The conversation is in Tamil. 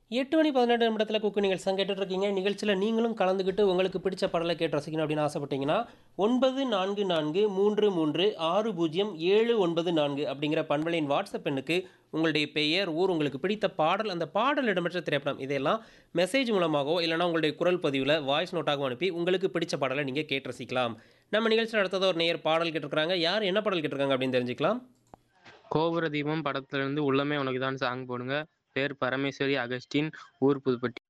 எட்டு மணி பதினெட்டு நிமிடத்தில் குக்கு நிகழ்ச்சி கேட்டுட்டு இருக்கீங்க நிகழ்ச்சியில் நீங்களும் கலந்துக்கிட்டு உங்களுக்கு பிடிச்ச பாடலை கேட்டு ரசிக்கணும் அப்படின்னு ஆசைப்பட்டீங்கன்னா ஒன்பது நான்கு நான்கு மூன்று மூன்று ஆறு பூஜ்ஜியம் ஏழு ஒன்பது நான்கு அப்படிங்கிற பண்பலையின் வாட்ஸ்அப் எண்ணுக்கு உங்களுடைய பெயர் ஊர் உங்களுக்கு பிடித்த பாடல் அந்த பாடல் இடம்பெற்ற திரைப்படம் இதையெல்லாம் மெசேஜ் மூலமாகவோ இல்லைனா உங்களுடைய குரல் பதிவில் வாய்ஸ் நோட்டாகவும் அனுப்பி உங்களுக்கு பிடிச்ச பாடலை நீங்கள் கேட்டு ரசிக்கலாம் நம்ம நிகழ்ச்சியில் அடுத்தது ஒரு நேயர் பாடல் கேட்டிருக்காங்க யார் என்ன பாடல் கேட்டிருக்காங்க அப்படின்னு தெரிஞ்சுக்கலாம் கோபுர தீபம் படத்துல இருந்து உள்ளமே உனக்கு தான் சாங் போடுங்க பேர் பரமேஸ்வரி அகஸ்டின் ஊர் புதுப்பட்டி